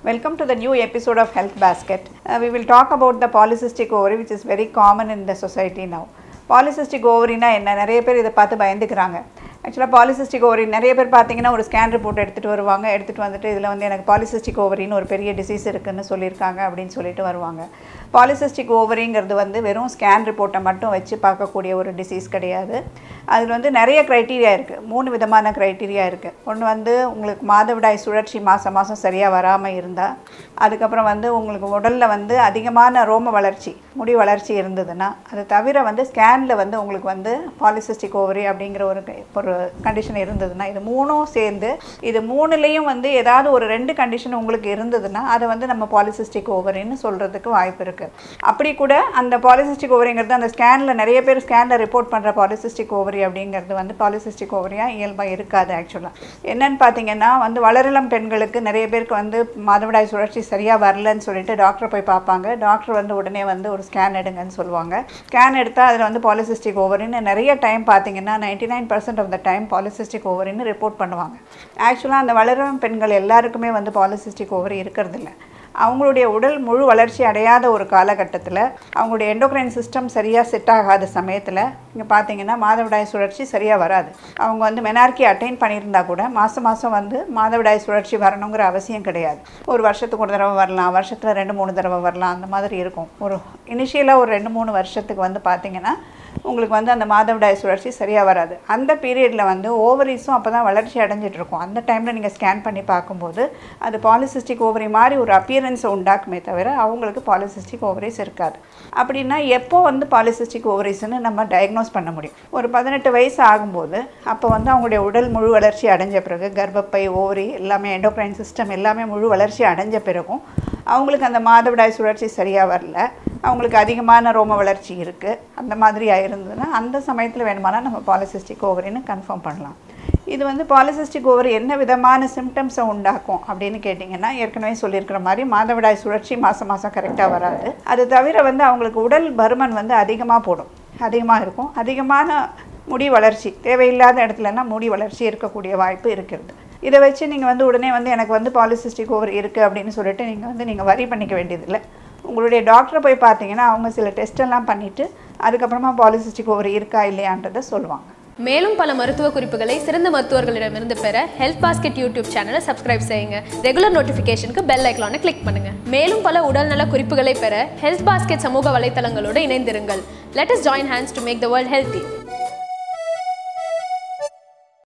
Welcome to the new episode of Health Basket. Uh, we will talk about the polycystic ovary, which is very common in the society now. Polycystic ஓவரினா என்ன நிறைய பேர் இதை பார்த்து பயந்துக்கிறாங்க ஆக்சுவலாக polycystic ovary நிறைய பேர் பார்த்தீங்கன்னா ஒரு ஸ்கேன் ரிப்போர்ட் எடுத்துகிட்டு வருவாங்க எடுத்துகிட்டு வந்துட்டு இதில் வந்து எனக்கு பாலிசிஸ்டிக் ஓவரின்னு ஒரு பெரிய டிசீஸ் இருக்குன்னு சொல்லியிருக்காங்க அப்படின்னு சொல்லிட்டு வருவாங்க பாலிசிஸ்டிக் ஓவரிங்கிறது வந்து வெறும் ஸ்கேன் ரிப்போர்ட்டை மட்டும் வச்சு பார்க்கக்கூடிய ஒரு டிசீஸ் கிடையாது அதில் வந்து நிறைய க்ரைட்டீரியா இருக்குது மூணு விதமான க்ரைட்டீரியா இருக்குது ஒன்று வந்து உங்களுக்கு மாதவிடாய் சுழற்சி மாதம் மாதம் சரியாக வராமல் இருந்தால் அதுக்கப்புறம் வந்து உங்களுக்கு உடலில் வந்து அதிகமான ரோம வளர்ச்சி முடி வளர்ச்சி இருந்ததுன்னா அது தவிர வந்து ஸ்கேனில் வந்து உங்களுக்கு வந்து பாலிசிஸ்டிக் ஓவரி அப்படிங்கிற ஒரு க- ஒரு கண்டிஷன் இருந்ததுன்னா இது மூணும் சேர்ந்து இது மூணுலேயும் வந்து ஏதாவது ஒரு ரெண்டு கண்டிஷன் உங்களுக்கு இருந்ததுன்னா அதை வந்து நம்ம பாலிசிஸ்டிக் ஓவரின்னு சொல்கிறதுக்கு வாய்ப்பு இருக்குது அப்படி கூட அந்த பாலிசிஸ்டிக் ஓவரிங்கிறது அந்த ஸ்கேனில் நிறைய பேர் ஸ்கேனில் ரிப்போர்ட் பண்ணுற பாலிசிஸ்டிக் ஓவரி அப்படிங்கிறது வந்து பாலிசிஸ்டிக் ஓவரியாக இயல்பாக இருக்காது ஆக்சுவலாக என்னன்னு பார்த்தீங்கன்னா வந்து வளரிளம் பெண்களுக்கு நிறைய பேருக்கு வந்து மாதவிடாய் சுழற்சி சரியாக வரலன்னு சொல்லிட்டு டாக்டரை போய் பார்ப்பாங்க டாக்டர் வந்து உடனே வந்து ஒரு ஸ்கேன் எடுங்கன்னு சொல்லுவாங்க ஸ்கேன் எடுத்தால் அதில் வந்து பாலிசிஸ்டிக் ஓவரின்னு நிறைய டைம் பார்த்தீங்கன்னா ninety nine percent of the time polycystic ஓவரின்னு ரிப்போர்ட் பண்ணுவாங்க ஆக்சுவலாக அந்த வளரும் பெண்கள் எல்லாருக்குமே வந்து பாலிசிஸ்டிக் ஓவரி இருக்கிறதில்ல அவங்களுடைய உடல் முழு வளர்ச்சி அடையாத ஒரு காலகட்டத்தில் அவங்களுடைய எண்டோக்ரைன் சிஸ்டம் சரியாக செட் ஆகாத சமயத்தில் இங்கே பார்த்தீங்கன்னா மாதவிடாய் சுழற்சி சரியாக வராது அவங்க வந்து மெனார்கி அட்டைன் பண்ணியிருந்தா கூட மாதம் மாதம் வந்து மாதவிடாய் சுழற்சி வரணுங்கிற அவசியம் கிடையாது ஒரு வருஷத்துக்கு ஒரு தடவை வரலாம் வருஷத்தில் ரெண்டு மூணு தடவை வரலாம் அந்த மாதிரி இருக்கும் ஒரு இனிஷியலாக ஒரு ரெண்டு மூணு வருஷத்துக்கு வந்து பார்த்தீங்கன்னா உங்களுக்கு வந்து அந்த மாதவிடாய் சுழற்சி சரியாக வராது அந்த பீரியடில் வந்து ஓவரிஸும் அப்போ தான் வளர்ச்சி அடைஞ்சிட்டு இருக்கும் அந்த டைமில் நீங்கள் ஸ்கேன் பண்ணி பார்க்கும்போது அது பாலிசிஸ்டிக் ஓவரி மாதிரி ஒரு அப்பியரன்ஸை உண்டாக்குமே தவிர அவங்களுக்கு பாலிசிஸ்டிக் ஓவரிஸ் இருக்காது அப்படின்னா எப்போ வந்து பாலிசிஸ்டிக் ஓவரிஸ்னு நம்ம டயக்னோஸ் பண்ண முடியும் ஒரு பதினெட்டு வயசு ஆகும்போது அப்போ வந்து அவங்களுடைய உடல் முழு வளர்ச்சி அடைஞ்ச பிறகு கர்ப்பப்பை ஓவரி எல்லாமே எண்டோக்ரைன் சிஸ்டம் எல்லாமே முழு வளர்ச்சி அடைஞ்ச பிறகும் அவங்களுக்கு அந்த மாதவிடாய் சுழற்சி சரியாக வரல அவங்களுக்கு அதிகமான ரோம வளர்ச்சி இருக்குது அந்த மாதிரி இருந்ததுன்னா அந்த சமயத்தில் வேணுமானா நம்ம பாலிசிஸ்டிக் ஓவரின்னு கன்ஃபார்ம் பண்ணலாம் இது வந்து பாலிசிஸ்டிக் ஓவர் என்ன விதமான சிம்டம்ஸை உண்டாக்கும் அப்படின்னு கேட்டிங்கன்னா ஏற்கனவே சொல்லியிருக்கிற மாதிரி மாதவிடாய் சுழற்சி மாதம் மாதம் கரெக்டாக வராது அது தவிர வந்து அவங்களுக்கு உடல் பருமன் வந்து அதிகமாக போடும் அதிகமாக இருக்கும் அதிகமான முடி வளர்ச்சி தேவையில்லாத இடத்துலனா முடி வளர்ச்சி இருக்கக்கூடிய வாய்ப்பு இருக்கிறது இதை வச்சு நீங்கள் வந்து உடனே வந்து எனக்கு வந்து பாலிசிஸ்டிக் ஓவர் இருக்குது அப்படின்னு சொல்லிட்டு நீங்கள் வந்து நீங்கள் வரி பண்ணிக்க வேண்டியதில்லை உங்களுடைய டாக்டரை போய் பார்த்தீங்கன்னா அவங்க சில டெஸ்ட் எல்லாம் பண்ணிவிட்டு அதுக்கப்புறமா பாலிசிஸ்டிக் ஓவர் இருக்கா இல்லையான்றதை சொல்லுவாங்க மேலும் பல மருத்துவ குறிப்புகளை சிறந்த மருத்துவர்களிடமிருந்து பெற ஹெல்த் பாஸ்கெட் யூடியூப் சேனலை சப்ஸ்கிரைப் செய்யுங்க ரெகுலர் நோட்டிஃபிகேஷனுக்கு பெல் ஐக்கானை கிளிக் பண்ணுங்க மேலும் பல உடல்நல குறிப்புகளை பெற ஹெல்த் பாஸ்கெட் சமூக வலைத்தளங்களோடு இணைந்திருங்கள் let us join hands to make the world healthy